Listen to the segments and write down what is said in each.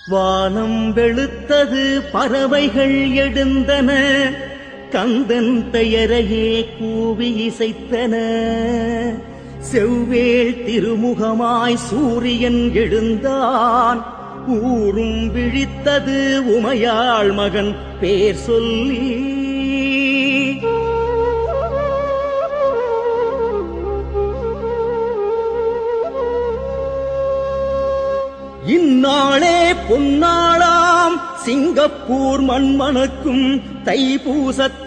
வானம் வெளுத்தது பறவைகள் எழுந்தன கந்தன் பெயரையே கூவி இசைத்தன செவ்வேள் திருமுகமாய் சூரியன் எழுந்தான் ஊரும் விழித்தது உமையாள் மகன் பேர் சொல்லி இந்நாளே பொன்னாளாம் சிங்கப்பூர் மண்மணக்கும் தைப்பூசத்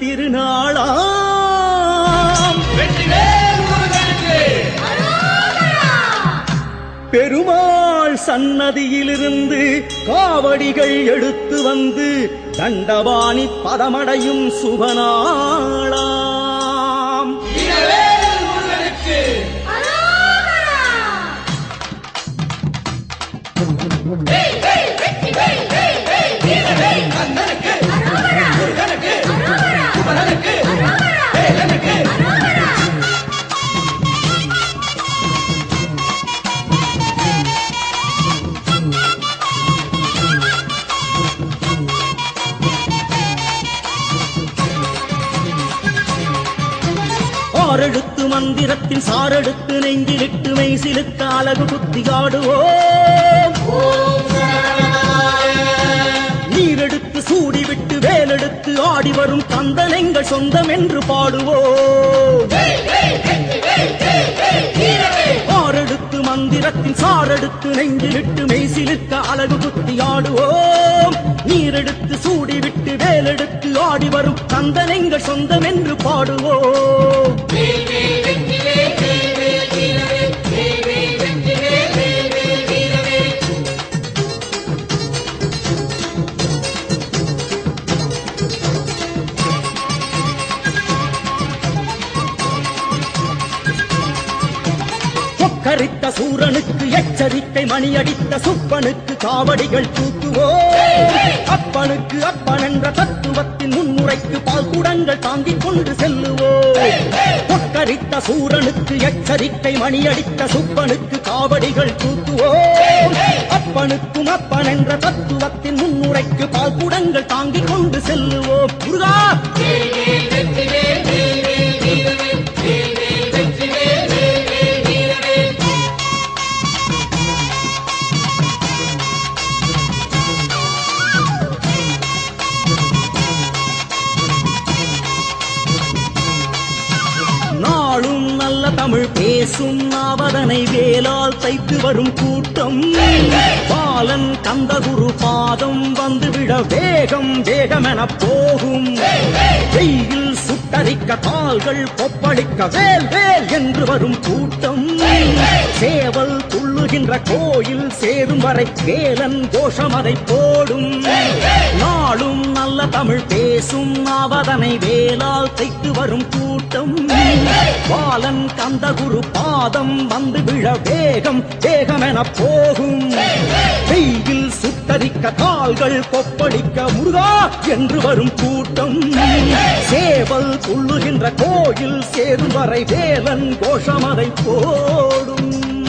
திருநாளாம் பெருமாள் சன்னதியிலிருந்து காவடிகள் எடுத்து வந்து தண்டபாணி பதமடையும் சுபநாளாம் ஆறெழுத்து மந்திரத்தின் சாரெடுத்து நெஞ்சிலிட்டு மெய்சிலுக்கு அழகு குத்தியாடுவோம் நீரெடுத்து சூடிவிட்டு வேலெடுத்து ஆடி வரும் கந்தன் எங்கள் சொந்தம் என்று பாடுவோம் ஆறெடுத்து மந்திரத்தின் சாரெடுத்து நெஞ்சிலிட்டு மெய்சிலுக்க அழகு குத்தியாடுவோம் நீரெடுத்து சூடிவிட்டு வேலெடுத்து ஆடி வரும் கந்தன் எங்கள் சொந்தம் என்று பாடுவோம் கொக்கரித்த சூரனுக்கு எச்சரிக்கை மணியடித்த சுப்பனுக்கு காவடிகள் தூக்குவோம் அப்பனுக்கு அப்பன் என்ற தத்துவத்தின் முன்னுரைக்கு பால் குடங்கள் தாங்கிக் கொண்டு செல்லுவோம் கொக்கரித்த சூரனுக்கு எச்சரிக்கை மணியடித்த சுப்பனுக்கு காவடிகள் தூக்குவோம் அப்பனுக்கும் அப்பன் என்ற தத்துவத்தின் முன்னுரைக்கு பால் குடங்கள் தாங்கிக் கொண்டு செல்லுவோம் முருகா நாளும் நல்ல தமிழ் பேசும் நாவதனை வேலால் தைத்து வரும் கூட்டம் பாலன் கந்தகுரு பாதம் வந்துவிட வேகம் வேகமென போகும் வெயில் சுட்டரிக்க கால்கள் கொப்பளிக்க வேல் வேல் என்று வரும் கூட்டம் சேவல் துள்ளுகின்ற கோயில் சேரும் வரை வேலன் கோஷம் அதை போடும் நாளும் நல்ல தமிழ் பேசும் நாவதனை வேலால் தைத்து வரும் கூட்டம் பாலன் கந்தகுரு பாதம் வந்து விழ வேகம் வேகமென போகும் வெயில் சுட்டரிக்க கால்கள் கொப்பளிக்க முருகா என்று வரும் கூட்டம் சேவல் துள்ளுகின்ற கோயில் சேரும் வரை வேலன் கோஷம் அதை போடும்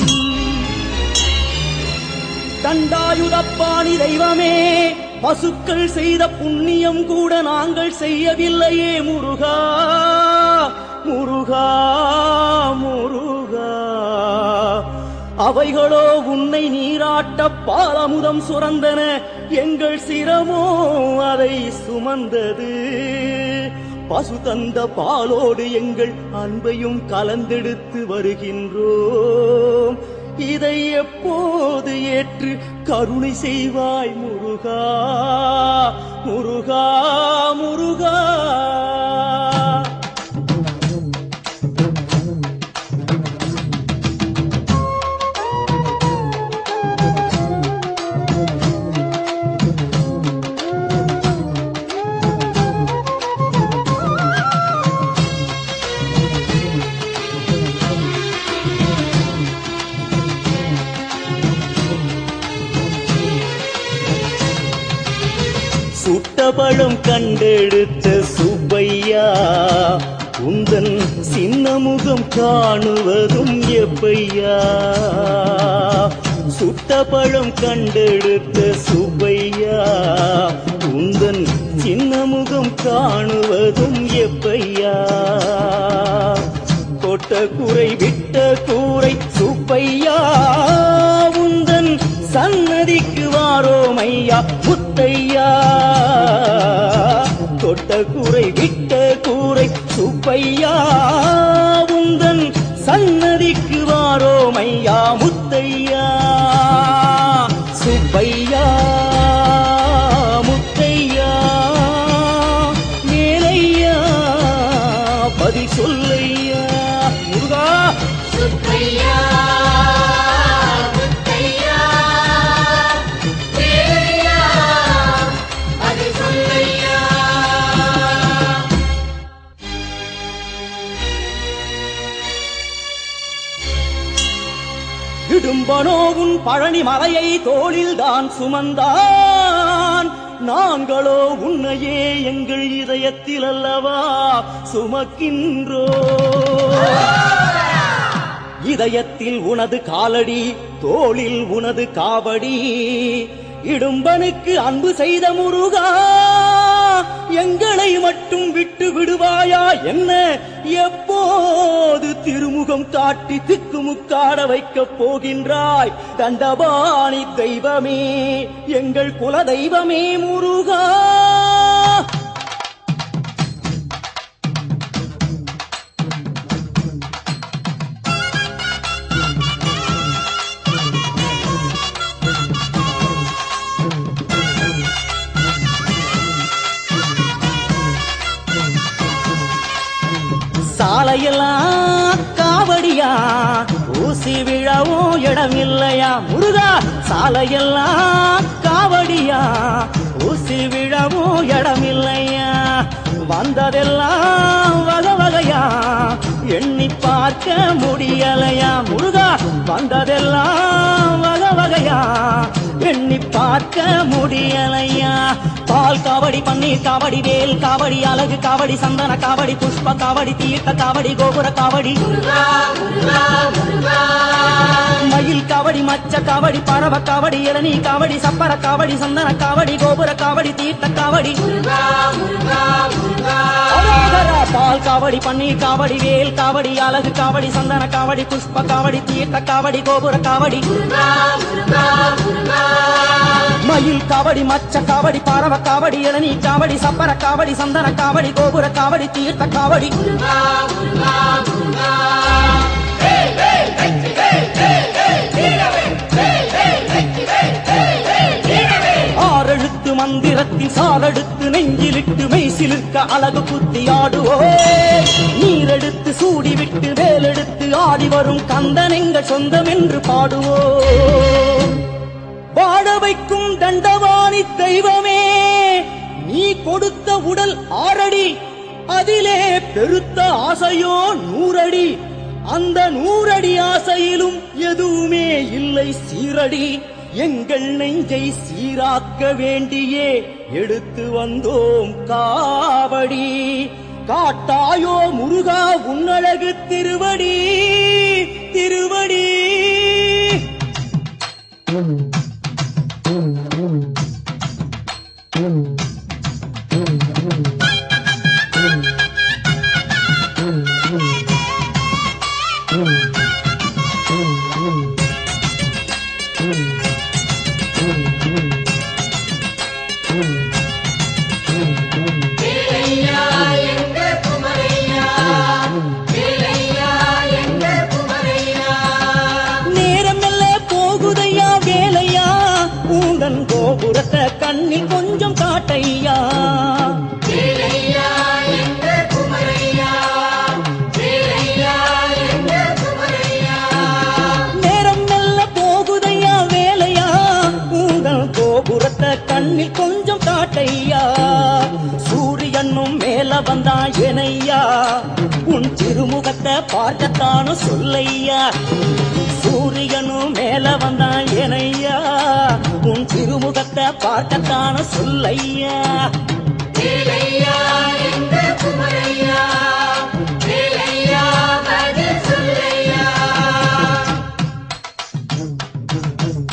தண்டாயுதப்பாணி தெய்வமே பசுக்கள் செய்த புண்ணியம் கூட நாங்கள் செய்யவில்லையே முருகா முருகா முருகா அவைகளோ உன்னை நீராட்ட பாலமுதம் சுரந்தன எங்கள் சிரமோ அதை சுமந்தது பசு தந்த பாலோடு எங்கள் அன்பையும் கலந்தெடுத்து வருகின்றோம் இதை எப்போது ஏற்று கருணை செய்வாய் முருகா முருகா முருகா சுட்டபழம் கண்டெடுத்த சுப்பையா உந்தன் சின்ன முகம் காணுவதும் எப்பையா சுட்ட பழம் கண்டெடுத்த சுப்பையா உந்தன் சின்ன முகம் காணுவதும் எப்பையா தொட்ட குறை விட்ட கூரை சுப்பையா உந்தன் சன்னதிக்கு வாரோம் ஐயா முத்தையா தொட்ட கூரை விட்ட கூரை சுப்பையா உந்தன் சன்னதிக்கு வாரோம் ஐயா முத்தையா சுப்பையா முத்தையா மேலையா பதில் சொல்லையா முருகா சுப்பையா முத்தையா வேலையா அது சொல்லையா இடும்பனோ உன் பழனி மலையை தோளில் தான் சுமந்தான் நாங்களோ உன்னையே எங்கள் இதயத்தில் அல்லவா சுமக்கின்றோ இதயத்தில் உனது காலடி தோளில் உனது காவடி இடும்பனுக்கு அன்பு செய்த முருகா எங்களை மட்டும் விட்டு விடுவாயா என்ன எப்போது திருமுகம் காட்டி திக்குமுக்காட வைக்கப் போகின்றாய் தண்டபாணி தெய்வமே எங்கள் குல தெய்வமே முருகா சாலையெல்லாம் காவடியா ஊசி விழவும் இடம் இல்லையா முருகா சாலையெல்லாம் காவடியா ஊசி விழவும் இடம் இல்லையா வந்ததெல்லாம் வகை வகையா எண்ணி பார்க்க முடியலையா முருகா வந்ததெல்லாம் வகை வகையா எண்ணி பார்க்க முடியலையா பால் காவடி பன்னீர் காவடி வேல் காவடி அழகு காவடி சந்தன காவடி புஷ்ப காவடி தீர்த்த காவடி கோபுர காவடி மயில் காவடி மச்ச காவடி பறவ காவடி இளநீ காவடி சப்பர காவடி சந்தன காவடி கோபுர காவடி தீர்த்த காவடி அரோகர! பால் காவடி பன்னீர் காவடி வேல் காவடி அழகு காவடி சந்தன காவடி புஷ்ப காவடி தீர்த்த காவடி கோபுர காவடி மயில் காவடி மச்ச காவடி பறவ காவடி இளநீ காவடி சப்பர காவடி சந்தன காவடி கோபுர காவடி தீர்த்த காவடி ஆறெழுத்து மந்திரத்தில் சாலெடுத்து நெஞ்சிலிட்டு மெய்சிலிருக்க அழகு குத்தி ஆடுவோ நீரெடுத்து சூடிவிட்டு வேலெடுத்து ஆடி வரும் கந்தன் எங்கள் சொந்தம் என்று பாடுவோ வாழ வைக்கும் தண்டவாணி தெய்வமே நீ கொடுத்த உடல் ஆறடி அதிலே பெருத்த ஆசையோ நூறடி அந்த நூறடி ஆசையிலும் எதுவுமே இல்லை சீரடி எங்கள் நெஞ்சை சீராக்க வேண்டியே எடுத்து வந்தோம் காவடி காட்டாயோ முருகா உன்னழகு திருவடி திருவடி வேலையா எங்க குமரையா வேலையா எங்க குமரையா நேரம் மெல்ல போகுதையா வேலையா உந்தன் கோபுரத்தை கண்ணில் கொஞ்சம் காட்டையா வேலையா எங்க குமரையா வேலையா எங்க குமரையா நேரம் மெல்ல போகுதையா வேலையா உந்தன் கோபுரத்தை கண்ணில் கொஞ்சம் காட்டையா சூரியனும் மேல வந்தான் எனையா உன் திருமுகத்தை பார்க்கத்தானும் சொல்லையா சூரியனும் மேல வந்தான் எனையா உன் திருமுகத்தை பார்க்கத்தானும் சொல்லையா வேலையா எங்க குமரையா வேலையா பதில் சொல்லையா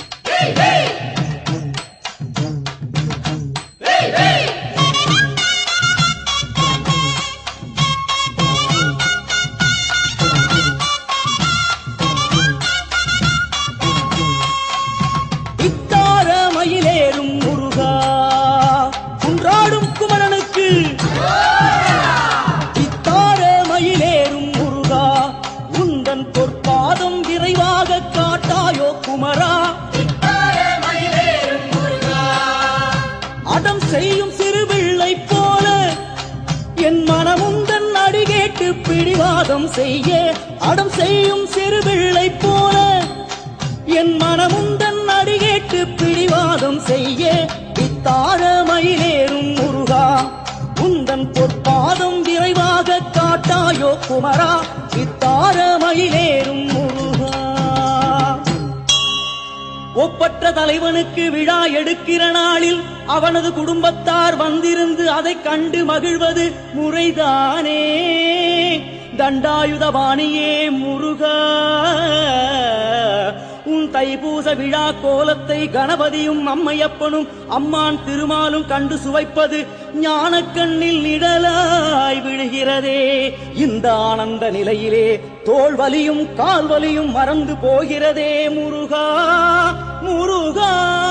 அடம் செய்யும் சிறு பிள்ளை போல என் மனமும் தன் அடி கேட்டு பிடிவாதம் செய்ய அடம் செய்யும் சிறு பிள்ளை போல என் மனமும் தன் அடி கேட்டு பிடிவாதம் செய்ய இத்தார மயிலேறும் முருகா உந்தன் பொற்பாதம் விரைவாக காட்டாயோ குமரா இத்தார மயிலேறும் முருகா ஒப்பற்ற தலைவனுக்கு விழா எடுக்கிற நாளில் அவனது குடும்பத்தார் வந்திருந்து அதைக் கண்டு மகிழ்வது முறைதானே தண்டாயுதபாணியே முருகா உன் தைப்பூச விழா கோலத்தை கணபதியும் அம்மையப்பனும் அம்மான் திருமாலும் கண்டு சுவைப்பது ஞானக்கண்ணில் நிழலாய் விழுகிறதே இந்த ஆனந்த நிலையிலே தோல் வலியும் கால் வலியும் மறந்து போகிறதே முருகா முருகா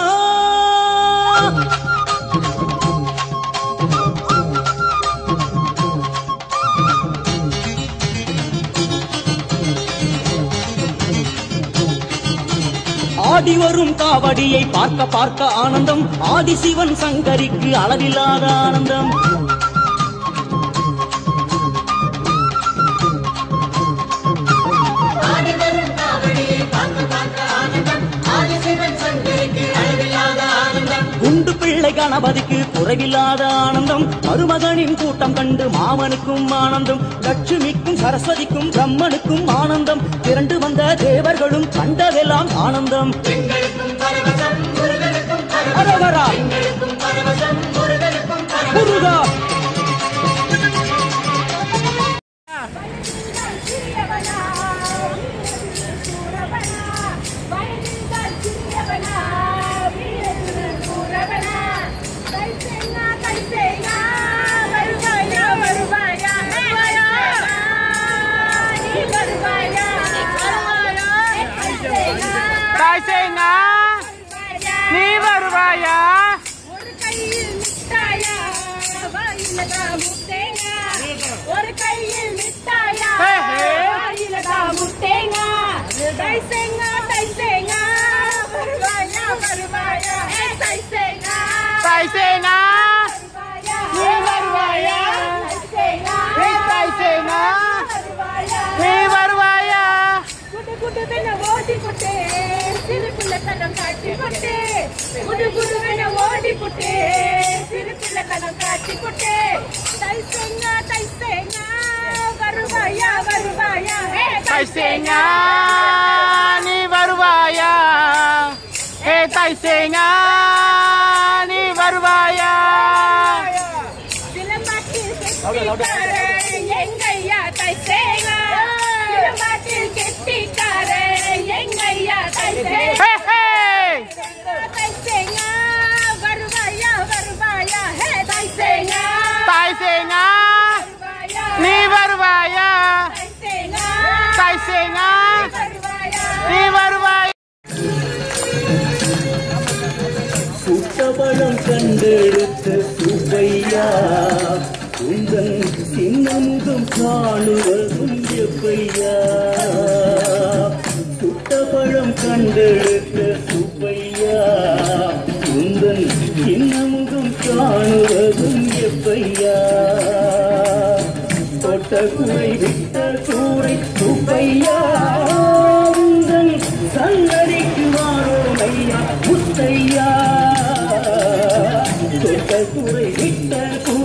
ஆடி வரும் காவடியை பார்க்க பார்க்க ஆனந்தம் ஆதிசிவன் சங்கரிக்கு அளவில்லாத ஆனந்தம் ஆடிவரும் காவடியை பார்க்க பார்க்க ஆனந்தம் ஆதிசிவன் சங்கரிக்கு அளவில்லாத ஆனந்தம் குண்டு பிள்ளை கணபதிக்கு குறைவில்லாத ஆனந்தம் மருமகனின் கூட்டம் கண்டு மாமனுக்கும் ஆனந்தம் லட்சுமிக்கும் சரஸ்வதிக்கும் பிரம்மனுக்கும் ஆனந்தம் திரண்டு வந்த தேவர்களும் கண்டதெல்லாம் ஆனந்தம் எங்களுக்கும் பரவசம் முருகனுக்கும் பரவசம் அரவரா எங்களுக்கும் பரவசம் முருகனுக்கும் பரவசம் முருகா தாய்சேனா நீ வருவாயா ஒரு கையில் மிட்டாயா வாயிலதா முட்டேங்க ஒரு கையில் மிட்டாயா ஹே, ஹே. வாயிலதா முட்டேங்க தைசேங்க தைசேங்க வருவாயா வருவாயா ஏ தைசேங்க தாய்சேனா வருவாயா நீ வருவாயா தைசேங்க நீ தாய்சேனா வருவாயா நீ வருவாயா குடு குடு வென ஓடி புட்டே சிறு பிள்ளை கணம் காட்டி புட்டே குடு குடு வென ஓடி புட்டே சிறு பிள்ளை கணம் காட்டி புட்டே தைசேங்க தைசேங்க வருவாயா வருவாயா ஏ தாய்சேனா நீ வருவாயா ஏ தாய்சேனா நீ வருவாயா சிலம்பாட்டில் கெட்டிக்காரே எங்கையா தைசேங்க சிலம்பாட்டில் கெட்டிக்காரே எங்கையா தைசேங்க ஹே, ஹே. தைசேங்க வருவாயா வருவாயா ஹே தைசேங்க தாய்சேனா வருவாயா நீ வருவாயா தைசேங்க தாய்சேனா வருவாயா நீ வருவாயா சுட்டபழம் கண்டெடுத்த சுப்பையா உந்தன் சின்னமுகம் காணுவதும் எப்பையா சுட்டபழம் கண்டெடுத்த சுப்பையா உந்தன் சின்னமுகம் காணுவதும் எப்பையா தொட்ட குறை விட்ட கூரை சுப்பையா உந்தன் சன்னதிக்கு வாரோம் ஐயா முத்தையா தொட்ட குறை விட்ட